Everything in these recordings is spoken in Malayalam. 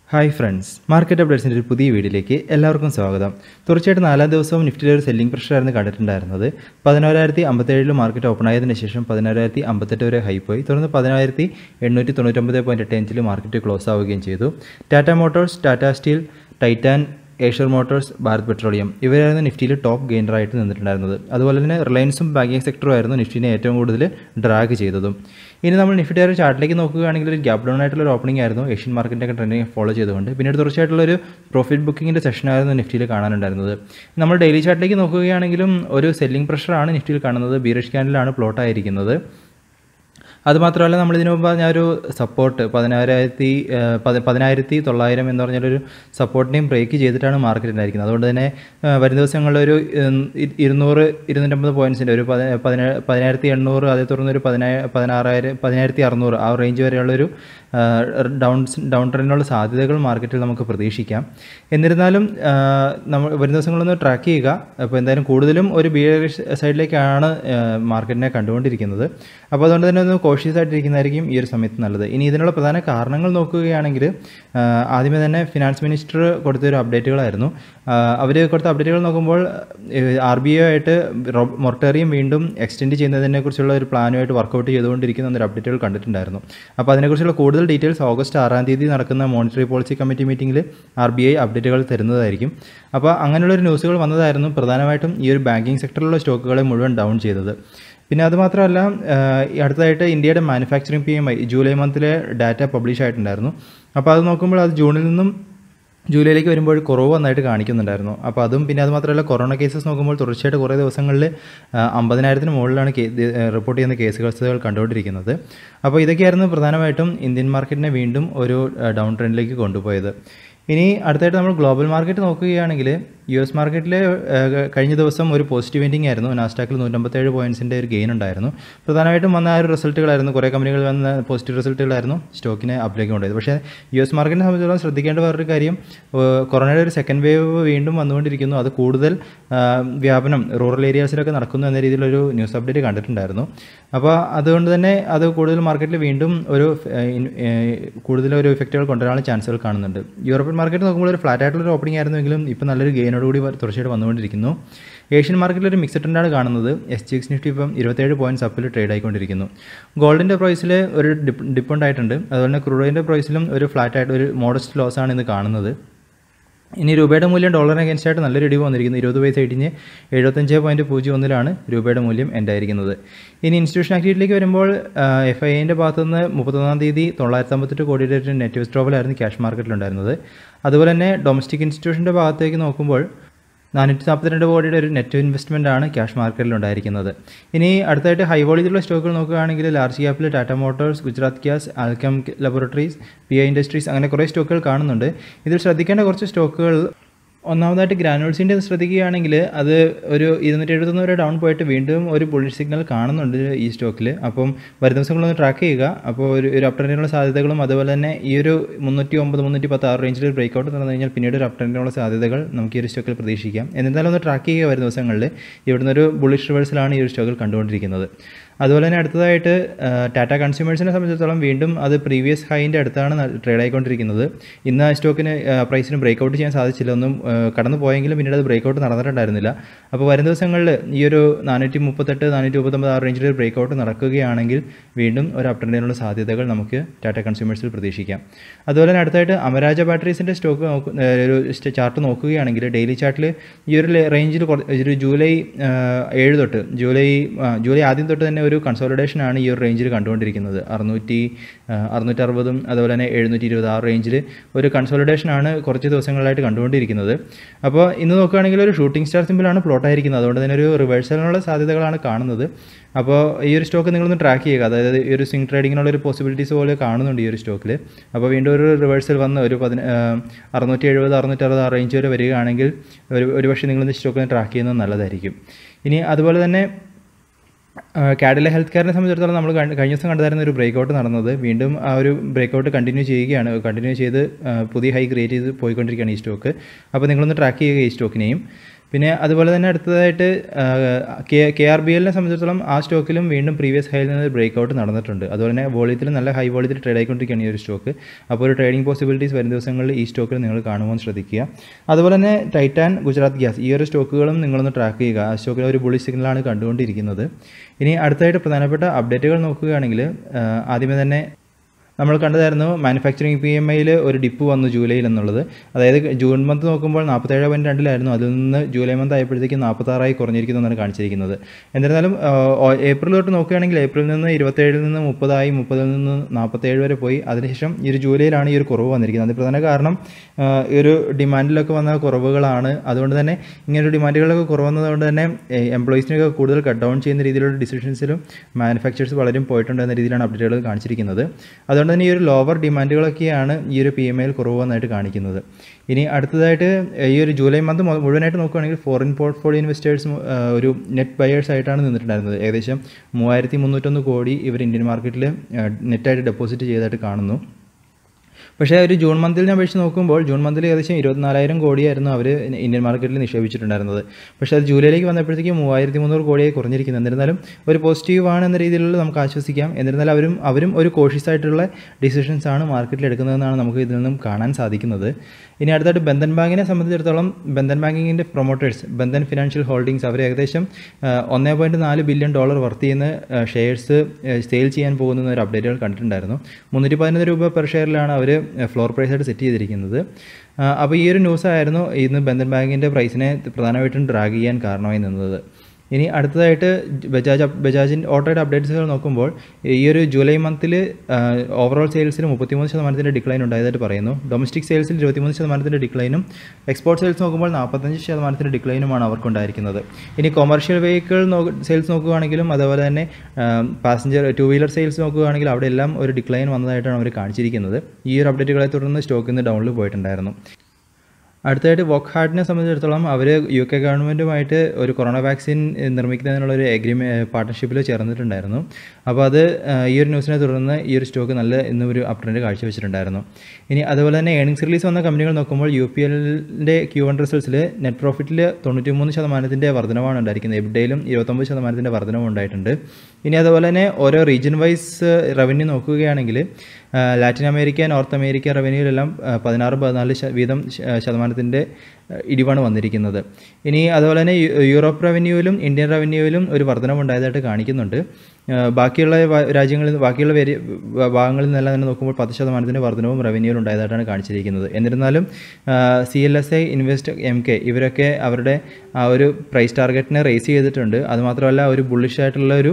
ഹായ് ഫ്രണ്ട്സ് മാർക്കറ്റ് അപ്ഡേറ്റ്സിൻ്റെ ഒരു പുതിയ വീഡിയോയിലേക്ക് എല്ലാവർക്കും സ്വാഗതം തീർച്ചയായിട്ടും നാലാം ദിവസവും നിഫ്റ്റിയിലെ ഒരു സെല്ലിംഗ് പ്രഷറായിരുന്നു കണ്ടിട്ടുണ്ടായിരുന്നത് പതിനോരായിരത്തി അമ്പത്തേഴിൽ മാർക്കറ്റ് ഓപ്പൺ ആയതിനു ശേഷം പതിനോരായിരത്തി അമ്പത്തെട്ട് വരെ ഹൈ പോയി തുടർന്ന് പതിനായിരത്തി എണ്ണൂറ്റി തൊണ്ണൂറ്റൊമ്പത് പോയിൻറ്റ് എട്ട് അഞ്ചിൽ മാർക്കറ്റ് ക്ലോസ് ആവുകയും ചെയ്തു Tata Motors Tata Steel Titan Eicher Motors Bharat Petroleum ഇവരായിരുന്നു നിഫ്റ്റിയിൽ ടോപ്പ് ഗെയിനറായിട്ട് നിന്നിട്ടുണ്ടായിരുന്നത് അതുപോലെ തന്നെ റിലയൻസും ബാങ്കിങ് സെക്ടറും ആയിരുന്നു നിഫ്റ്റിനെ ഏറ്റവും കൂടുതൽ ഡ്രാഗ് ചെയ്തതും ഇനി നമ്മൾ നിഫ്റ്റിയുടെ ഒരു ചാർട്ടിലേക്ക് നോക്കുകയാണെങ്കിൽ ഒരു ഗ്യാപ് ഡൗൺ ആയിട്ടുള്ള ഒരു ഓപ്പണിംഗ് ആയിരുന്നു ഏഷ്യൻ മാർക്കറ്റിൻ്റെ ഒക്കെ ട്രെൻഡിങ് ഫോളോ ചെയ്തുകൊണ്ട് പിന്നീട് തീർച്ചയായിട്ടുള്ള ഒരു പ്രോഫിറ്റ് ബുക്കിങ്ങിൻ്റെ സെഷനായിരുന്നു നിഫ്റ്റിയിൽ കാണാനുണ്ടായിരുന്നത് നമ്മൾ ഡെയിലി ചാർട്ടിലേക്ക് നോക്കുകയാണെങ്കിലും ഒരു സെല്ലിംഗ് പ്രഷറാണ് നിഫ്റ്റിയിൽ കാണുന്നത് ബീറിഷ് ക്യാൻഡിലാണ് പ്ലോട്ട് ആയിരിക്കുന്നത് അതുമാത്രമല്ല നമ്മൾ ഇതിനു മുമ്പ് ഞാൻ ഒരു സപ്പോർട്ട് പതിനായിരത്തി പതി പതിനായിരത്തി തൊള്ളായിരം എന്ന് പറഞ്ഞൊരു സപ്പോർട്ടിനെയും ബ്രേക്ക് ചെയ്തിട്ടാണ് മാർക്കറ്റ് ഉണ്ടായിരിക്കുന്നത് അതുകൊണ്ട് തന്നെ ആ, വരും ദിവസങ്ങളിൽ ഒരു ഉം, ഇ- ഇരുന്നൂറ് ഇരുന്നൂറ്റമ്പത് പോയിൻറ്റ്സിൻ്റെ ഒരു പതി പതിനേഴ് പതിനായിരത്തി എണ്ണൂറ് അതേ തുടർന്ന് ഒരു പതിനായ പതിനാറായിരം പതിനായിരത്തി അറുന്നൂറ് ആ റേഞ്ച് വരെയുള്ളൊരു ആ, ഡൗൺ ഡൗൺ ട്രെൻഡിനുള്ള സാധ്യതകൾ മാർക്കറ്റിൽ നമുക്ക് പ്രതീക്ഷിക്കാം എന്നിരുന്നാലും ആ, നമ്മൾ വരും ദിവസങ്ങളൊന്ന് ട്രാക്ക് ചെയ്യുക അപ്പോൾ എന്തായാലും കൂടുതലും ഒരു ബിയറിഷ് സൈഡിലേക്കാണ് ആ, മാർക്കറ്റിനെ കണ്ടുകൊണ്ടിരിക്കുന്നത് അപ്പോൾ അതുകൊണ്ട് തന്നെ ഒന്ന് കോഷ്യസ് ആയിട്ടിരിക്കുന്നതായിരിക്കും ഈ ഒരു സമയത്ത് നല്ലത് ഇനി ഇതിനുള്ള പ്രധാന കാരണങ്ങൾ നോക്കുകയാണെങ്കിൽ ആ, ആദ്യമേ തന്നെ ഫിനാൻസ് മിനിസ്റ്റർ കൊടുത്തൊരു അപ്ഡേറ്റുകളായിരുന്നു അവർ കൊടുത്ത അപ്ഡേറ്റുകൾ നോക്കുമ്പോൾ ആർ ബി ഐ ആയിട്ട് മൊറട്ടേറിയം വീണ്ടും എക്സ്റ്റെൻഡ് ചെയ്യുന്നതിനെക്കുറിച്ചുള്ള ഒരു പ്ലാനുമായിട്ട് വർക്കൗട്ട് ചെയ്തുകൊണ്ടിരിക്കുന്ന ഒരു അപ്ഡേറ്റുകൾ കണ്ടിട്ടുണ്ടായിരുന്നു അപ്പോൾ അതിനെക്കുറിച്ചുള്ള കൂടുതൽ ഡീറ്റെയിൽസ് ഓഗസ്റ്റ് ആറാം തീയതി നടക്കുന്ന മോണിറ്ററി പോളിസി കമ്മിറ്റി മീറ്റിംഗിൽ ആർ ബി ഐ അപ്ഡേറ്റുകൾ തരുന്നതായിരിക്കും അപ്പോൾ അങ്ങനെയുള്ളൊരു ന്യൂസുകൾ വന്നതായിരുന്നു പ്രധാനമായിട്ടും ഈ ഒരു ബാങ്കിങ് സെക്ടറിലുള്ള സ്റ്റോക്കുകളെ മുഴുവൻ ഡൗൺ ചെയ്തത് പിന്നെ അതുമാത്രമല്ല ആഹ് ഈ അടുത്തതായിട്ട് ഇന്ത്യയുടെ manufacturing P M I July മന്തിലെ ഡാറ്റ പബ്ലിഷ് ആയിട്ടുണ്ടായിരുന്നു അപ്പോൾ അത് നോക്കുമ്പോൾ അത് ജൂണിൽ നിന്നും ജൂലൈയിലേക്ക് വരുമ്പോൾ കുറവ് നന്നായിട്ട് കാണിക്കുന്നുണ്ടായിരുന്നു അപ്പോൾ അതും പിന്നെ അത് മാത്രമല്ല കൊറോണ കേസസ് നോക്കുമ്പോൾ തുടർച്ചയായിട്ട് കുറേ ദിവസങ്ങളിൽ അമ്പതിനായിരത്തിന് മുകളിലാണ് കേ റിപ്പോർട്ട് ചെയ്യുന്ന കേസുകൾ കണ്ടുകൊണ്ടിരിക്കുന്നത് അപ്പോൾ ഇതൊക്കെയായിരുന്നു പ്രധാനമായിട്ടും ഇന്ത്യൻ മാർക്കറ്റിനെ വീണ്ടും ഒരു ഡൗൺ ട്രെൻഡിലേക്ക് കൊണ്ടുപോയത് ഇനി അടുത്തായിട്ട് നമ്മൾ ഗ്ലോബൽ മാർക്കറ്റ് നോക്കുകയാണെങ്കിൽ യു എസ് മാർക്കറ്റിൽ കഴിഞ്ഞ ദിവസം ഒരു പോസിറ്റീവ് വെൻറ്റിംഗ് ആയിരുന്നു നാസ്റ്റാക്കിൽ നൂറ്റമ്പത്തേഴ് പോയിൻറ്റ്സിൻ്റെ ഒരു ഗെയിൻ ഉണ്ടായിരുന്നു പ്രധാനമായിട്ടും വന്ന ആ ഒരു റിസൾട്ടുകളായിരുന്നു കുറേ കമ്പനികൾ വന്ന പോസിറ്റീവ് റിസൾട്ടുകളായിരുന്നു സ്റ്റോക്കിനെ അപ്ലേക്ക് കൊണ്ടുപോയത് പക്ഷേ യു എസ് മാർക്കറ്റിനെ സംബന്ധിച്ചിടത്തോളം ശ്രദ്ധിക്കേണ്ട വേറൊരു കാര്യം ഏഹ് കൊറോണയുടെ ഒരു സെക്കൻഡ് വേവ് വീണ്ടും വന്നുകൊണ്ടിരിക്കുന്നു അത് കൂടുതൽ ആ, വ്യാപനം റൂറൽ ഏരിയാസിലൊക്കെ നടക്കുന്നു എന്ന രീതിയിലൊരു ന്യൂസ് അപ്ഡേറ്റ് കണ്ടിട്ടുണ്ടായിരുന്നു അപ്പോൾ അതുകൊണ്ട് തന്നെ അത് കൂടുതൽ മാർക്കറ്റിൽ വീണ്ടും ഒരു ഏഹ്, ഇൻ- ഏഹ്, കൂടുതൽ ഒരു ഇഫക്റ്റുകൾ കൊണ്ടുവരാനുള്ള ചാൻസുകൾ കാണുന്നുണ്ട് യൂറോപ്യൻ മാർക്കറ്റ് നോക്കുമ്പോൾ ഒരു ഫ്ലാറ്റ് ആയിട്ടുള്ള ഒരു ഓപ്പണിംഗ് ആയിരുന്നെങ്കിലും ഇപ്പോൾ നല്ലൊരു ഗെയിനോടുകൂടി വ- തുടർച്ചയായിട്ട് വന്നുകൊണ്ടിരിക്കുന്നു ഏഷ്യൻ മാർക്കറ്റിൽ ഒരു മിക്സഡ് ട്രെൻഡാണ് കാണുന്നത് എസ് ജി എക്സ് നിഫ്റ്റി ഇപ്പം ഇരുപത്തേഴ് പോയിൻറ്റ്സ് അപ്പിൽ ട്രേഡ് ആയിക്കൊണ്ടിരിക്കുന്നു ഗോൾഡിൻ്റെ പ്രൈസിൽ ഒരു ഡിപ്പ് ഡിപ്പ് ഉണ്ടായിട്ടുണ്ട് അതുപോലെ തന്നെ ക്രൂഡോയിൻ്റെ പ്രൈസിലും ഒരു ഫ്ലാറ്റ് ആയിട്ട് ഒരു മോഡസ്റ്റ് ലോസ് ആണ് ഇന്ന് കാണുന്നത് ഇനി രൂപയുടെ മൂല്യം ഡോളറിന് അഗൻസ്റ്റ് ആയിട്ട് നല്ലൊരു ഇടിവ് വന്നിരിക്കുന്നു ഇരുപത് പൈസ ഇടിഞ്ഞ് എഴുപത്തഞ്ച് പോയിൻറ്റ് പൂജ്യം ഒന്നിലാണ് രൂപയുടെ മൂല്യം എൻഡായിരിക്കുന്നത് ഇനി ഇൻസ്റ്റിറ്റ്യൂഷൻ ആക്ടിവിറ്റിയിലേക്ക് വരുമ്പോൾ എഫ് ഐ എൻ്റെ ഭാഗത്തു നിന്ന് മുപ്പത്തൊന്നാം തീയതി തൊള്ളായിരത്തി അമ്പത്തെട്ട് കോടിയുടെ ഒരു നെറ്റ് വിസ്ട്രോവലായിരുന്നു ക്യാഷ് മാർക്കറ്റിലുണ്ടായിരുന്നത് അതുപോലെ തന്നെ ഡൊമസ്റ്റിക് ഇൻസ്റ്റിറ്റ്യൂഷൻ്റെ ഭാഗത്തേക്ക് നോക്കുമ്പോൾ നാനൂറ്റി നാൽപ്പത്തിരണ്ട് കോടിയുടെ ഒരു നെറ്റ് ഇൻവെസ്റ്റ്മെൻ്റ് ആണ് ക്യാഷ് മാർക്കറ്റിൽ ഉണ്ടായിരിക്കുന്നത് ഇനി അടുത്തായിട്ട് ഹൈ വോളിയത്തിലുള്ള സ്റ്റോക്കുകൾ നോക്കുകയാണെങ്കിൽ ലാർജ് ക്യാപ്പിൽ Tata Motors Gujarat Gas Alkem laboratories P I industries അങ്ങനെ കുറേ സ്റ്റോക്കുകൾ കാണുന്നുണ്ട് ഇതിൽ ശ്രദ്ധിക്കേണ്ട കുറച്ച് സ്റ്റോക്കുകൾ ഒന്നാമതായിട്ട് ഗ്രാനുവൽസിൻ്റെ ശ്രദ്ധിക്കുകയാണെങ്കിൽ അത് ഒരു ഇരുന്നൂറ്റി എഴുപത്തൊന്ന് വരെ ഡൗൺ പോയിട്ട് വീണ്ടും ഒരു ബുള്ളിഷ് സിഗ്നൽ കാണുന്നുണ്ട് ഈ സ്റ്റോക്കിൽ അപ്പം വരും ദിവസങ്ങളൊന്ന് ട്രാക്ക് ചെയ്യുക അപ്പോൾ ഒരു ഒരു അപ് ട്രെൻഡിനുള്ള സാധ്യതകളും അതുപോലെ തന്നെ ഈ ഒരു മുന്നൂറ്റി ഒമ്പത് മുന്നൂറ്റി പത്ത് ആറ് റേഞ്ചിൽ ഒരു ബ്രേക്ക് ഔട്ട് നടന്നു കഴിഞ്ഞാൽ പിന്നീട് ഒരു അപ് ട്രെൻഡിനുള്ള സാധ്യതകൾ നമുക്ക് ഈ ഒരു സ്റ്റോക്കിൽ പ്രതീക്ഷിക്കാം എന്നിരുന്നാലും ഒന്ന് ട്രാക്ക് ചെയ്യുക വരും ദിവസങ്ങളിൽ ഇവിടുന്ന് ഒരു ബുള്ളിഷ് റിവേഴ്സിലാണ് ഈ ഒരു സ്റ്റോക്കിൽ കണ്ടുകൊണ്ടിരിക്കുന്നത് അതുപോലെ തന്നെ അടുത്തതായിട്ട് ആ, ടാറ്റ കൺസ്യൂമേഴ്സിനെ സംബന്ധിച്ചിടത്തോളം വീണ്ടും അത് പ്രീവിയസ് ഹൈൻ്റെ അടുത്താണ് ട്രേഡ് ആയിക്കൊണ്ടിരിക്കുന്നത് ഇന്ന് ആ സ്റ്റോക്കിന് ആ, പ്രൈസിന് ബ്രേക്ക് ഔട്ട് ചെയ്യാൻ സാധിച്ചില്ല ഒന്നും ആ, കടന്നു പോയെങ്കിലും പിന്നീട് അത് ബ്രേക്ക് ഔട്ട് നടന്നിട്ടുണ്ടായിരുന്നില്ല അപ്പോൾ വരും ദിവസങ്ങളിൽ ഈ ഒരു നാനൂറ്റി മുപ്പത്തെട്ട് നാനൂറ്റി മുപ്പത്തൊമ്പത് ആ റേഞ്ചിൽ ഒരു ബ്രേക്ക് ഔട്ട് നടക്കുകയാണെങ്കിൽ വീണ്ടും ഒരു അപ് ട്രെൻഡിനുള്ള സാധ്യതകൾ നമുക്ക് ടാറ്റ കൺസ്യൂമേഴ്സിൽ പ്രതീക്ഷിക്കാം അതുപോലെ തന്നെ അടുത്തായിട്ട് അമരാജ ബാറ്ററീസിൻ്റെ സ്റ്റോക്ക് നോക്കു ആ, ഒരു ചാർട്ട് നോക്കുകയാണെങ്കിൽ ഡെയിലി ചാർട്ടിൽ ഈ ഒരു റേഞ്ചിൽ ഒരു ജൂലൈ ആ, ഏഴ് തൊട്ട് ജൂലൈ ആ, ജൂലൈ ആദ്യം തൊട്ട് തന്നെ ഒരു കൺസോളിഡേഷനാണ് ഈ ഒരു റേഞ്ചിൽ കണ്ടുകൊണ്ടിരിക്കുന്നത് അറുന്നൂറ്റി അറുന്നൂറ്റി അറുപതും അതുപോലെ തന്നെ എഴുന്നൂറ്റി ഇരുപത് ആ റേഞ്ചിൽ ഒരു കൺസോളിഡേഷനാണ് കുറച്ച് ദിവസങ്ങളായിട്ട് കണ്ടുകൊണ്ടിരിക്കുന്നത് അപ്പോൾ ഇന്ന് നോക്കുകയാണെങ്കിൽ ഒരു ഷൂട്ടിംഗ് സ്റ്റാർ സിമ്പിളാണ് പ്ലോട്ട് ആയിരിക്കുന്നത് അതുകൊണ്ട് തന്നെ ഒരു റിവേഴ്സലിനുള്ള സാധ്യതകളാണ് കാണുന്നത് അപ്പോൾ ഈ ഒരു സ്റ്റോക്ക് നിങ്ങളൊന്ന് ട്രാക്ക് ചെയ്യുക അതായത് ഈ ഒരു സ്വിംഗ് ട്രേഡിങ്ങിനുള്ള ഒരു പോസിബിലിറ്റീസ് പോലെ കാണുന്നുണ്ട് ഈ ഒരു സ്റ്റോക്കിൽ അപ്പോൾ വീണ്ടും ഒരു റിവേഴ്സൽ വന്ന് ഒരു പതിന അറുന്നൂറ്റി എഴുപത് അറുന്നൂറ്റി അറുപത് ആ റേഞ്ച് വരെ വരികയാണെങ്കിൽ ഒരു ഒരു പക്ഷേ നിങ്ങളിന്ന് സ്റ്റോക്കിനെ ട്രാക്ക് ചെയ്യുന്നത് നല്ലതായിരിക്കും ഇനി അതുപോലെ തന്നെ കാഡിലെ ഹെൽത്ത് കെയറിനെ സംബന്ധിച്ചിടത്തോളം നമ്മൾ കഴിഞ്ഞ കഴിഞ്ഞ ദിവസം കണ്ടായിരുന്ന ഒരു ബ്രേക്ക് ഔട്ട് നടന്നത് വീണ്ടും ആ ഒരു ബ്രേക്ക് ഔട്ട് കണ്ടിന്യൂ ചെയ്യുകയാണ് കണ്ടിന്യൂ ചെയ്ത് ആ, പുതിയ ഹൈ ക്രിയേറ്റ് ചെയ്ത് പോയിക്കൊണ്ടിരിക്കുകയാണ് ഈ സ്റ്റോക്ക് അപ്പോൾ നിങ്ങളൊന്ന് ട്രാക്ക് ചെയ്യുക ഈ സ്റ്റോക്കിനെയും പിന്നെ അതുപോലെ തന്നെ അടുത്തതായിട്ട് കെ കെ ആർ ബി എല്ലിനെ സംബന്ധിച്ചിടത്തോളം ആ സ്റ്റോക്കിലും വീണ്ടും പ്രീവിയസ് ഹൈയിൽ നിന്ന് ബ്രേക്ക് ഔട്ട് നടന്നിട്ടുണ്ട് അതുപോലെ തന്നെ വോളിയത്തിൽ നല്ല ഹൈ വോളിയത്തിൽ ട്രേഡ് ആയിക്കൊണ്ടിരിക്കുകയാണ് ഈ ഒരു സ്റ്റോക്ക് അപ്പോൾ ഒരു ട്രേഡിംഗ് പോസിബിലിറ്റീസ് വരും ദിവസങ്ങളിൽ ഈ സ്റ്റോക്കിൽ നിങ്ങൾ കാണുവാൻ ശ്രദ്ധിക്കുക അതുപോലെ തന്നെ ടൈറ്റാൻ ഗുജറാത്ത് ഗ്യാസ് ഈ ഒരു സ്റ്റോക്കുകളും നിങ്ങളൊന്ന് ട്രാക്ക് ചെയ്യുക ആ സ്റ്റോക്കിൽ ഒരു ബുള്ളി സിഗ്നലാണ് കണ്ടുകൊണ്ടിരിക്കുന്നത് ഇനി അടുത്തായിട്ട് പ്രധാനപ്പെട്ട അപ്ഡേറ്റുകൾ നോക്കുകയാണെങ്കിൽ ആദ്യമേ തന്നെ നമ്മൾ കണ്ടതായിരുന്നു മാനുഫാക്ചറിങ് പി എം ഐയിൽ ഒരു ഡിപ്പ് വന്നു ജൂലൈയിൽ എന്നുള്ളത് അതായത് ജൂൺ മന്ത് നോക്കുമ്പോൾ നാൽപ്പത്തേഴ് പോയിൻറ്റ് രണ്ടിലായിരുന്നു അതിൽ നിന്ന് ജൂലൈ മന്ത് ആയപ്പോഴത്തേക്കും നാൽപ്പത്താറായി കുറഞ്ഞിരിക്കുന്നു എന്നാണ് കാണിച്ചിരിക്കുന്നത് എന്നിരുന്നാലും ഏപ്രിൽ തൊട്ട് നോക്കുകയാണെങ്കിൽ ഏപ്രിലിൽ നിന്ന് ഇരുപത്തേഴിൽ നിന്ന് മുപ്പതായി മുപ്പതിൽ നിന്ന് നാൽപ്പത്തേഴ് വരെ പോയി അതിനുശേഷം ഈ ഒരു ജൂലൈയിലാണ് ഈ ഒരു കുറവ് വന്നിരിക്കുന്നത് അതിന് പ്രധാന കാരണം ഈ ഒരു ഡിമാൻഡിലൊക്കെ വന്ന കുറവുകളാണ് അതുകൊണ്ട് തന്നെ ഇങ്ങനൊരു ഡിമാൻഡുകളൊക്കെ കുറവന്നതുകൊണ്ട് തന്നെ എംപ്ലോയീസിനൊക്കെ കൂടുതൽ കട്ട് ഡൗൺ ചെയ്യുന്ന രീതിയിലുള്ള ഡിസിഷൻസിലും മാനുഫാക്ചേഴ്സ് പലരും പോയിട്ടുണ്ട് എന്ന രീതിയിലാണ് അപ്ഡേറ്റുകൾ കാണിച്ചിരിക്കുന്നത് അതുകൊണ്ട് തന്നെ ഈ ഒരു ലോവർ ഡിമാൻഡുകളൊക്കെയാണ് ഈ ഒരു പി എം ഐയിൽ കുറവ് വന്നായിട്ട് കാണിക്കുന്നത് ഇനി അടുത്തതായിട്ട് ഈ ഒരു ജൂലൈ മന്ത് മുഴുവനായിട്ട് നോക്കുകയാണെങ്കിൽ ഫോറിൻ പോർട്ട്ഫോളിയോ ഇൻവെസ്റ്റേഴ്സ് ഒരു നെറ്റ് ബയേഴ്സ് ആയിട്ടാണ് നിന്നിട്ടുണ്ടായിരുന്നത് ഏകദേശം മൂവായിരത്തി മുന്നൂറ്റൊന്ന് കോടി ഇവർ ഇന്ത്യൻ മാർക്കറ്റിൽ നെറ്റായിട്ട് ഡെപ്പോസിറ്റ് ചെയ്തതായിട്ട് കാണുന്നു പക്ഷേ ഒരു ജൂൺ മന്തിൽ ഞാൻ വെച്ച് നോക്കുമ്പോൾ ജൂൺ മന്തിൽ ഏകദേശം ഇരുപത്തിനാലായിരം കോടിയായിരുന്നു അവർ ഇന്ത്യൻ മാർക്കറ്റിൽ നിക്ഷേപിച്ചിട്ടുണ്ടായിരുന്നത് പക്ഷേ അത് ജൂലൈയിലേക്ക് വന്നപ്പോഴത്തേക്കും മൂവായിരത്തി മുന്നൂറ് കോടിയായി കുറഞ്ഞിരിക്കുന്നു എന്നിരുന്നാലും ഒരു പോസിറ്റീവ് ആണ് എന്ന രീതിയിലുള്ള നമുക്ക് ആശ്വസിക്കാം എന്നിരുന്നാലും അവരും അവരും ഒരു കോഷ്യസ് ആയിട്ടുള്ള ഡിസിഷൻസ് ആണ് മാർക്കറ്റിൽ എടുക്കുന്നതെന്നാണ് നമുക്ക് ഇതിൽ നിന്നും കാണാൻ സാധിക്കുന്നത് ഇനി അടുത്തായിട്ട് ബന്ധൻ ബാങ്കിനെ സംബന്ധിച്ചിടത്തോളം ബന്ധൻ ബാങ്കിങ്ങിൻ്റെ പ്രൊമോട്ടേഴ്സ് ബന്ധൻ ഫിനാൻഷ്യൽ ഹോൾഡിംഗ്സ് അവർ ഏകദേശം ഒന്നേ പോയിൻറ്റ് നാല് ബില്യൺ ഡോളർ വർത്ത് ചെയ്യുന്ന ഷെയർസ് സെയിൽ ചെയ്യാൻ പോകുന്ന ഒരു അപ്ഡേറ്റുകൾ കണ്ടിട്ടുണ്ടായിരുന്നു മുന്നൂറ്റി പതിനൊന്ന് രൂപ പെർ ഷെയറിലാണ് അവർ ഫ്ലോർ പ്രൈസായിട്ട് സെറ്റ് ചെയ്തിരിക്കുന്നത് അപ്പോൾ ഈ ഒരു ന്യൂസ് ആയിരുന്നു ഇന്ന് ബന്ധൻ ബാങ്കിൻ്റെ പ്രൈസിനെ പ്രധാനമായിട്ടും ഡ്രാഗ് ചെയ്യാൻ കാരണമായി നിന്നത് ഇനി അടുത്തതായിട്ട് ബജാജ് ബജാജിൻ്റെ ഓട്ടോയുടെ അപ്ഡേറ്റ്സുകൾ നോക്കുമ്പോൾ ഈ ഒരു ജൂലൈ മന്തിൽ ഓവറോൾ സെയിൽസിൽ മുപ്പത്തിമൂന്ന് ശതമാനത്തിൻ്റെ ഡിക്ലൈൻ ഉണ്ടായതായിട്ട് പറയുന്നു ഡൊമസ്റ്റിക് സെയിൽസിൽ ഇരുപത്തിമൂന്ന് ശതമാനത്തിൻ്റെ ഡിക്ലൈനും എക്സ്പോർട്ട് സെയിൽസ് നോക്കുമ്പോൾ നാൽപ്പത്തഞ്ച് ശതമാനത്തിൻ്റെ ഡിക്ലൈനുമാണ് അവർക്കുണ്ടായിരിക്കുന്നത് ഇനി കൊമേഴ്ഷ്യൽ വെഹിക്കിൾ സെയിൽസ് നോക്കുകയാണെങ്കിലും അതുപോലെ തന്നെ പാസഞ്ചർ ടു വീലർ സെയിൽസ് നോക്കുകയാണെങ്കിൽ അവിടെ എല്ലാം ഒരു ഡിക്ലൈൻ വന്നതായിട്ടാണ് അവർ കാണിച്ചിരിക്കുന്നത് ഈ ഒരു അപ്ഡേറ്റുകളെ തുടർന്ന് സ്റ്റോക്കിൽ നിന്ന് ഡൗണിൽ പോയിട്ടുണ്ടായിരുന്നു അടുത്തായിട്ട് വോക്ക് ഹാർട്ടിനെ സംബന്ധിച്ചിടത്തോളം അവർ യു കെ ഗവൺമെൻറ്റുമായിട്ട് ഒരു കൊറോണ വാക്സിൻ നിർമ്മിക്കുന്നതിനുള്ള ഒരു എഗ്രിമെ പാർട്ണർഷിപ്പിൽ ചേർന്നിട്ടുണ്ടായിരുന്നു അപ്പോൾ അത് ഈ ഒരു ന്യൂസിനെ തുടർന്ന് ഈ ഒരു സ്റ്റോക്ക് നല്ല ഇന്ന് ഒരു അപ് ട്രെൻഡ് കാഴ്ചവെച്ചിട്ടുണ്ടായിരുന്നു ഇനി അതുപോലെ തന്നെ ഏണിംഗ്സ് റിലീസ് വന്ന കമ്പനികൾ നോക്കുമ്പോൾ യു പി എല്ലിൻ്റെ ക്യൂ വൺ റിസൾട്ട്സിൽ നെറ്റ് പ്രോഫിറ്റിൽ തൊണ്ണൂറ്റി മൂന്ന് ശതമാനത്തിൻ്റെ വർധനമാണ് ഉണ്ടായിരിക്കുന്നത് എവിടെയും ഇരുപത്തൊമ്പത് ശതമാനത്തിൻ്റെ വർധനവും ഉണ്ടായിട്ടുണ്ട് ഇനി അതുപോലെ തന്നെ ഓരോ റീജിയൻ വൈസ് റവന്യൂ നോക്കുകയാണെങ്കിൽ ലാറ്റിൻ അമേരിക്ക നോർത്ത് അമേരിക്ക റവന്യൂയിലെല്ലാം പതിനാറ് പതിനാല് വീതം ശതമാനത്തിൻ്റെ ഇടിവാണ് വന്നിരിക്കുന്നത് ഇനി അതുപോലെ തന്നെ യൂറോപ്പ് റവന്യൂവിലും ഇന്ത്യൻ റവന്യൂവിലും ഒരു വർധനമുണ്ടായതായിട്ട് കാണിക്കുന്നുണ്ട് ബാക്കിയുള്ള രാജ്യങ്ങളിൽ ബാക്കിയുള്ള വേരി ഭാഗങ്ങളിൽ നിന്നെല്ലാം തന്നെ നോക്കുമ്പോൾ പത്ത് ശതമാനത്തിൻ്റെ വർധനവും റവന്യൂവിൽ ഉണ്ടായതായിട്ടാണ് കാണിച്ചിരിക്കുന്നത് എന്നിരുന്നാലും C L S I invest M K ഇവരൊക്കെ അവരുടെ ആ ഒരു പ്രൈസ് ടാർഗറ്റിനെ റേസ് ചെയ്തിട്ടുണ്ട് അതുമാത്രമല്ല ഒരു ബുള്ളിഷ് ആയിട്ടുള്ള ഒരു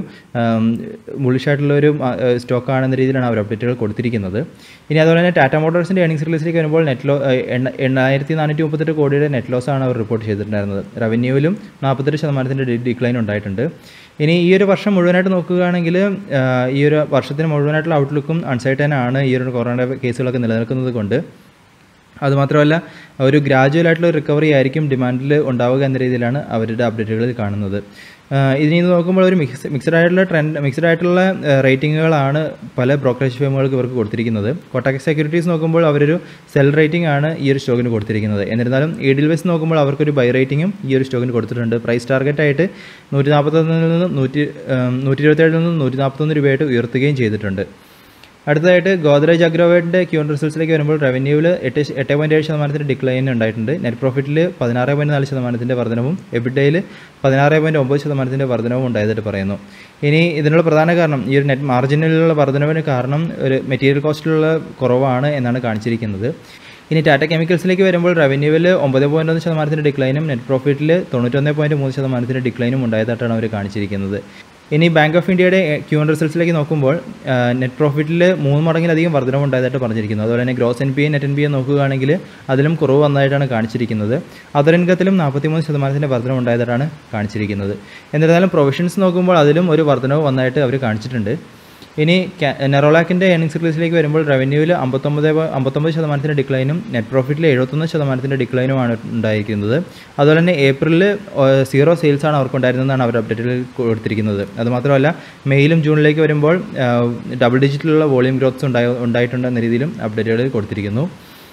ബുള്ളിഷ് ആയിട്ടുള്ള ഒരു സ്റ്റോക്കാണെന്ന രീതിയിലാണ് അവർ അപ്ഡേറ്റുകൾ കൊടുത്തിരിക്കുന്നത് ഇനി അതുപോലെ തന്നെ ടാറ്റ മോട്ടോഴ്സിൻ്റെ ഏണിംഗ്സ് റിലീസിലേക്ക് വരുമ്പോൾ നെറ്റ് ലോ എണ്ണ എണ്ണായിരത്തി നാനൂറ്റി മുപ്പത്തെട്ട് കോടിയുടെ നെറ്റ് ലോസ് ആണ് അവർ റിപ്പോർട്ട് ചെയ്തിട്ടുണ്ടായിരുന്നത് റവന്യൂവിലും നാൽപ്പത്തെട്ട് ശതമാനത്തിൻ്റെ ഡിക്ലൈൻ ഉണ്ടായിട്ടുണ്ട് ഇനി ഈ ഒരു വർഷം മുഴുവനായിട്ട് നോക്കുകയാണെങ്കിൽ ഈ ഒരു വർഷത്തിന് മുഴുവനായിട്ടുള്ള ഔട്ട്ലുക്കും അൺസൈറ്റൻ ആണ് ഈ ഒരു കൊറോണ കേസുകളൊക്കെ നിലനിൽക്കുന്നത് കൊണ്ട് അതുമാത്രമല്ല ഒരു ഗ്രാജുവൽ ആയിട്ടുള്ള റിക്കവറി ആയിരിക്കും ഡിമാൻഡിൽ ഉണ്ടാവുക എന്ന രീതിയിലാണ് അവരുടെ അപ്ഡേറ്റുകളിൽ കാണുന്നത് ഇതിൽ നിന്ന് നോക്കുമ്പോൾ ഒരു മിക്സ് മിക്സഡ് ആയിട്ടുള്ള ട്രെൻഡ് മിക്സഡ് ആയിട്ടുള്ള റേറ്റിങ്ങുകളാണ് പല ബ്രോക്കറേജ് ഫേമുകൾക്ക് ഇവർക്ക് കൊടുത്തിരിക്കുന്നത് കൊട്ടാക് സെക്യൂരിറ്റീസ് നോക്കുമ്പോൾ അവരൊരു സെൽ റേറ്റിംഗ് ആണ് ഈ ഒരു സ്റ്റോക്കിന് കൊടുത്തിരിക്കുന്നത് എന്നിരുന്നാലും ഈഡിൽ വെച്ച് നോക്കുമ്പോൾ അവർക്കൊരു ബൈ റേറ്റിംഗും ഈ ഒരു സ്റ്റോക്കിന് കൊടുത്തിട്ടുണ്ട് പ്രൈസ് ടാർഗറ്റ് ആയിട്ട് നൂറ്റി നാൽപ്പത്തൊന്നിൽ നിന്ന് നൂറ്റി നൂറ്റി ഇരുപത്തേഴിൽ നിന്ന് നൂറ്റി നാൽപ്പത്തൊന്ന് രൂപയായിട്ട് ഉയർത്തുകയും ചെയ്തിട്ടുണ്ട് അടുത്തതായിട്ട് ഗോദ്രേജ് അഗ്രോവേറ്റിൻ്റെ ക്യൂൺ റിസൾട്ട്സിലേക്ക് വരുമ്പോൾ റവന്യൂവിൽ എട്ട് എട്ട് പോയിൻറ്റ് ഏഴ് ശതമാനത്തിൻ്റെ ഡിക്ലൈൻ ഉണ്ടായിട്ടുണ്ട് നെറ്റ് പ്രോഫിറ്റിൽ പതിനാറ് പോയിൻറ്റ് നാല് ശതമാനത്തിൻ്റെ വർധനവും എബിഡയിൽ പതിനാറ് പോയിൻറ്റ് ഒമ്പത് ശതമാനത്തിൻ്റെ വർധനവും ഉണ്ടായതായിട്ട് പറയുന്നു ഇനി ഇതിനുള്ള പ്രധാന കാരണം ഈ ഒരു നെറ്റ് മാർജിനിലുള്ള വർധനവിന് കാരണം ഒരു മെറ്റീരിയൽ കോസ്റ്റിലുള്ള കുറവാണ് എന്നാണ് കാണിച്ചിരിക്കുന്നത് ഇനി ടാറ്റ കെമിക്കൽസിലേക്ക് വരുമ്പോൾ റവന്യൂവിൽ ഒമ്പത് പോയിൻറ്റ് ഒന്ന് ശതമാനത്തിൻ്റെ ഡിക്ലൈനും നെറ്റ് പ്രോഫിറ്റിൽ തൊണ്ണൂറ്റൊന്ന് പോയിൻറ്റ് മൂന്ന് ശതമാനത്തിൻ്റെ ഡിക്ലൈനും ഉണ്ടായതായിട്ടാണ് അവർ കാണിച്ചിരിക്കുന്നത് ഇനി ബാങ്ക് ഓഫ് ഇന്ത്യയുടെ ക്യൂ ആൻഡ് റിസൾട്ട്സിലേക്ക് നോക്കുമ്പോൾ നെറ്റ് പ്രോഫിറ്റിൽ മൂന്ന് മടങ്ങിലധികം വർധനവ് ഉണ്ടായതായിട്ട് പറഞ്ഞിരിക്കുന്നു അതുപോലെ തന്നെ gross N P A net N P A നോക്കുകയാണെങ്കിൽ അതിലും കുറവ് വന്നതായിട്ടാണ് കാണിച്ചിരിക്കുന്നത് അതർ ഇൻകത്തിലും നാൽപ്പത്തിമൂന്ന് ശതമാനത്തിൻ്റെ വർധനവ് ഉണ്ടായതായിട്ടാണ് കാണിച്ചിരിക്കുന്നത് എന്നിരുന്നാലും പ്രൊവിഷൻസ് നോക്കുമ്പോൾ അതിലും ഒരു വർധനവ് വന്നതായിട്ട് അവർ കാണിച്ചിട്ടുണ്ട് ഇനി നെറോലാക്കിൻ്റെ ഏണിംഗ്സ് റിലീസിലേക്ക് വരുമ്പോൾ റവന്യൂവിൽ അമ്പത്തൊമ്പത് അമ്പത്തൊമ്പത് ശതമാനത്തിൻ്റെ ഡിക്ലൈനും നെറ്റ് പ്രോഫിറ്റിൽ എഴുപത്തൊന്ന് ശതമാനത്തിൻ്റെ ഡിക്ലൈനുമാണ് ഉണ്ടായിരിക്കുന്നത് അതുപോലെ തന്നെ ഏപ്രിലിൽ സീറോ സെയിൽസ് ആണ് അവർക്ക് ഉണ്ടായിരുന്നതെന്നാണ് അവർ അപ്ഡേറ്റിൽ കൊടുത്തിരിക്കുന്നത് അതുമാത്രമല്ല മെയിലും ജൂണിലേക്ക് വരുമ്പോൾ ഡബിൾ ഡിജിറ്റിലുള്ള വോളിയം ഗ്രോത്ത്സ് ഉണ്ടായി ഉണ്ടായിട്ടുണ്ട് എന്ന രീതിയിലും അപ്ഡേറ്റുകളിൽ കൊടുത്തിരിക്കുന്നു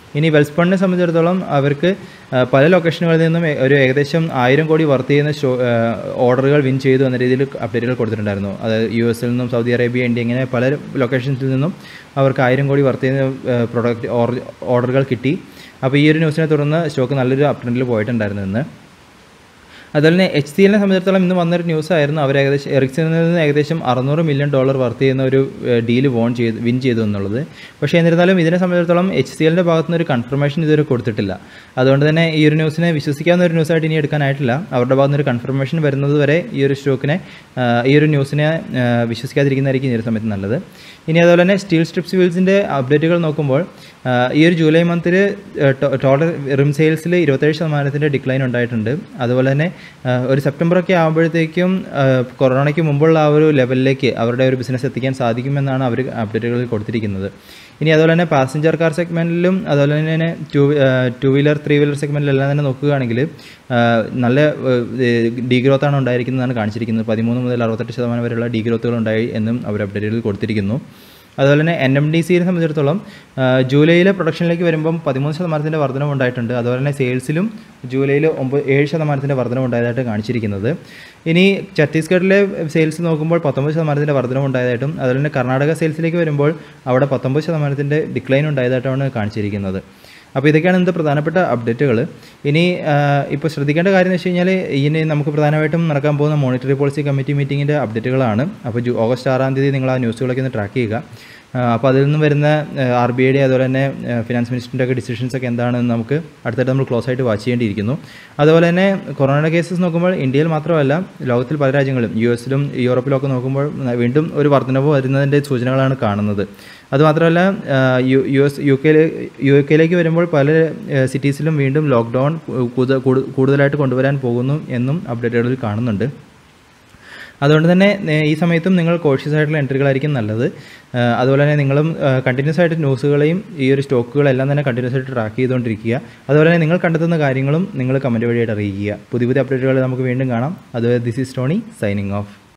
ഇനി വെൽസ്പണിനെ സംബന്ധിച്ചിടത്തോളം അവർക്ക് ആ, പല ലൊക്കേഷനുകളിൽ നിന്നും ഏ- ഒരു ഏകദേശം ആയിരം കോടി വർത്ത് ചെയ്യുന്ന ഷോ ഓർഡറുകൾ വിൻ ചെയ്തു എന്ന രീതിയിൽ അപ്ഡേറ്റുകൾ കൊടുത്തിട്ടുണ്ടായിരുന്നു അതായത് യു എസിൽ നിന്നും സൗദി അറേബ്യ ഇന്ത്യ ഇങ്ങനെ പല ലൊക്കേഷൻസിൽ നിന്നും അവർക്ക് ആയിരം കോടി വർത്ത് ചെയ്യുന്ന പ്രൊഡക്റ്റ് ഓർഡറുകൾ കിട്ടി അപ്പോൾ ഈ ഒരു ന്യൂസിനെ തുടർന്ന് സ്റ്റോക്ക് നല്ലൊരു അപ് ട്രെൻഡിൽ പോയിട്ടുണ്ടായിരുന്നു ഇന്ന് അതുപോലെ തന്നെ എച്ച് സി എല്ലിനെ സംബന്ധിച്ചിടത്തോളം ഇന്ന് വന്നൊരു ന്യൂസ് ആയിരുന്നു അവർ ഏകദേശം എറിക്സണിൽ നിന്ന് ഏകദേശം അറുന്നൂറ് മില്യൺ ഡോളർ വർത്ത് ചെയ്യുന്ന ഒരു ഡീല് വോൺ ചെയ്ത് വിൻ ചെയ്തു എന്നുള്ളത് പക്ഷേ എന്നിരുന്നാലും ഇതിനെ സംബന്ധിച്ചിടത്തോളം എച്ച് സി എല്ലിൻ്റെ ഭാഗത്തുനിന്ന് ഒരു കൺഫർമേഷൻ ഇതുവരെ കൊടുത്തിട്ടില്ല അതുകൊണ്ട് തന്നെ ഈ ഒരു ന്യൂസിനെ വിശ്വസിക്കാവുന്ന ഒരു ന്യൂസായിട്ട് ഇനി എടുക്കാനായിട്ടില്ല അവരുടെ ഭാഗത്തുനിന്ന് ഒരു കൺഫർമേഷൻ വരുന്നത് വരെ ഈ ഒരു സ്റ്റോക്കിനെ ആ, ഈ ഒരു ന്യൂസിനെ ആ, വിശ്വസിക്കാതിരിക്കുന്നതായിരിക്കും ഈ ഒരു സമയത്ത് നല്ലത് ഇനി അതുപോലെ തന്നെ സ്റ്റീൽ സ്ട്രിപ്സ് വീൽസിൻ്റെ അപ്ഡേറ്റുകൾ നോക്കുമ്പോൾ ആ, ഈ ഒരു ജൂലൈ മന്തിൽ ടോട്ടൽ റിം സെയിൽസിൽ ഇരുപത്തേഴ് ശതമാനത്തിൻ്റെ ഡിക്ലൈൻ ഉണ്ടായിട്ടുണ്ട് അതുപോലെ തന്നെ ആ, ഒരു സെപ്റ്റംബറൊക്കെ ആകുമ്പോഴത്തേക്കും ആ, കൊറോണയ്ക്ക് മുമ്പുള്ള ആ ഒരു ലെവലിലേക്ക് അവരുടെ ഒരു ബിസിനസ് എത്തിക്കാൻ സാധിക്കുമെന്നാണ് അവർ അപ്ഡേറ്റുകളിൽ കൊടുത്തിരിക്കുന്നത് ഇനി അതുപോലെ തന്നെ പാസഞ്ചർ കാർ സെഗ്മെൻറ്റിലും അതുപോലെ തന്നെ two two wheeler three wheeler സെഗ്മെൻറ്റിലെല്ലാം തന്നെ നോക്കുകയാണെങ്കിൽ ആ, നല്ല ഡീഗ്രോത്ത് ആണ് ഉണ്ടായിരിക്കുന്നതാണ് കാണിച്ചിരിക്കുന്നത് പതിമൂന്ന് മുതൽ അറുപത്തെട്ട് ശതമാനം വരെയുള്ള ഡീഗ്രോത്തുകൾ ഉണ്ടായി എന്നും അവർ അപ്ഡേറ്റുകളിൽ കൊടുത്തിരിക്കുന്നു അതുപോലെ തന്നെ എൻ എം ഡി സിയെ സംബന്ധിച്ചിടത്തോളം ആ, ജൂലൈയിലെ പ്രൊഡക്ഷനിലേക്ക് വരുമ്പം പതിമൂന്ന് ശതമാനത്തിൻ്റെ വർധനവ് ഉണ്ടായിട്ടുണ്ട് അതുപോലെ തന്നെ സെയിൽസിലും ജൂലൈയിൽ ഒമ്പത് ഏഴ് ശതമാനത്തിൻ്റെ വർധനവ് ഉണ്ടായതായിട്ട് കാണിച്ചിരിക്കുന്നത് ഇനി ഛത്തീസ്ഗഡിലെ സെയിൽസ് നോക്കുമ്പോൾ പത്തൊമ്പത് ശതമാനത്തിൻ്റെ വർധനവ് ഉണ്ടായതായിട്ടും അതുപോലെ തന്നെ കർണാടക സെയിൽസിലേക്ക് വരുമ്പോൾ അവിടെ പത്തൊമ്പത് ശതമാനത്തിൻ്റെ ഡിക്ലൈൻ ഉണ്ടായതായിട്ടാണ് കാണിച്ചിരിക്കുന്നത് അപ്പോൾ ഇതൊക്കെയാണ് ഇന്നത്തെ പ്രധാനപ്പെട്ട അപ്ഡേറ്റുകൾ ഇനി ഇപ്പോൾ ശ്രദ്ധിക്കേണ്ട കാര്യം എന്ന് വെച്ച് കഴിഞ്ഞാൽ ഇനി നമുക്ക് പ്രധാനമായിട്ടും നടക്കാൻ പോകുന്ന മോണിറ്ററി പോളിസി കമ്മിറ്റി മീറ്റിങ്ങിൻ്റെ അപ്ഡേറ്റുകളാണ് അപ്പോൾ ജൂ ഓഗസ്റ്റ് ആറാം തീയതി നിങ്ങൾ ആ ന്യൂസുകളൊക്കെ ഒന്ന് ട്രാക്ക് ചെയ്യുക ആ, അപ്പോൾ അതിൽ നിന്ന് വരുന്ന ആർ ബി ഐയുടെ അതുപോലെ തന്നെ ഫിനാൻസ് മിനിസ്റ്ററിൻ്റെ ഒക്കെ ഡിസിഷൻസ് ഒക്കെ എന്താണെന്ന് നമുക്ക് അടുത്തായിട്ട് നമ്മൾ ക്ലോസ് ആയിട്ട് വാച്ച് ചെയ്യേണ്ടിയിരിക്കുന്നു അതുപോലെ തന്നെ കൊറോണയുടെ കേസസ് നോക്കുമ്പോൾ ഇന്ത്യയിൽ മാത്രമല്ല ലോകത്തിൽ പല രാജ്യങ്ങളും യു എസിലും യൂറോപ്പിലൊക്കെ നോക്കുമ്പോൾ വീണ്ടും ഒരു വർധനവ് വരുന്നതിൻ്റെ സൂചനകളാണ് കാണുന്നത് അതുമാത്രമല്ല ആ, യു യു എസ് യു കെയിൽ യു കെയിലേക്ക് വരുമ്പോൾ പല സിറ്റീസിലും വീണ്ടും ലോക്ക്ഡൗൺ കൂടുതലായിട്ട് കൊണ്ടുവരാൻ പോകുന്നു എന്നും അപ്ഡേറ്റുകളിൽ കാണുന്നുണ്ട് അതുകൊണ്ട് തന്നെ നേ- ഈ സമയത്തും നിങ്ങൾ കോഷ്യസ് ആയിട്ടുള്ള എൻട്രികളായിരിക്കും നല്ലത് ആ, അതുപോലെ തന്നെ നിങ്ങളും കണ്ടിന്യൂസ് ആയിട്ട് ന്യൂസുകളെയും ഈ ഒരു സ്റ്റോക്കുകളെല്ലാം തന്നെ കണ്ടിന്യൂസ് ആയിട്ട് ട്രാക്ക് ചെയ്തുകൊണ്ടിരിക്കുക അതുപോലെ തന്നെ നിങ്ങൾ കണ്ടെത്തുന്ന കാര്യങ്ങളും നിങ്ങൾ കമൻറ്റ് വഴിയായിട്ട് അറിയിക്കുക പുതിയ പുതിയ അപ്ഡേറ്റുകൾ നമുക്ക് വീണ്ടും കാണാം അതുപോലെ this is Tony signing of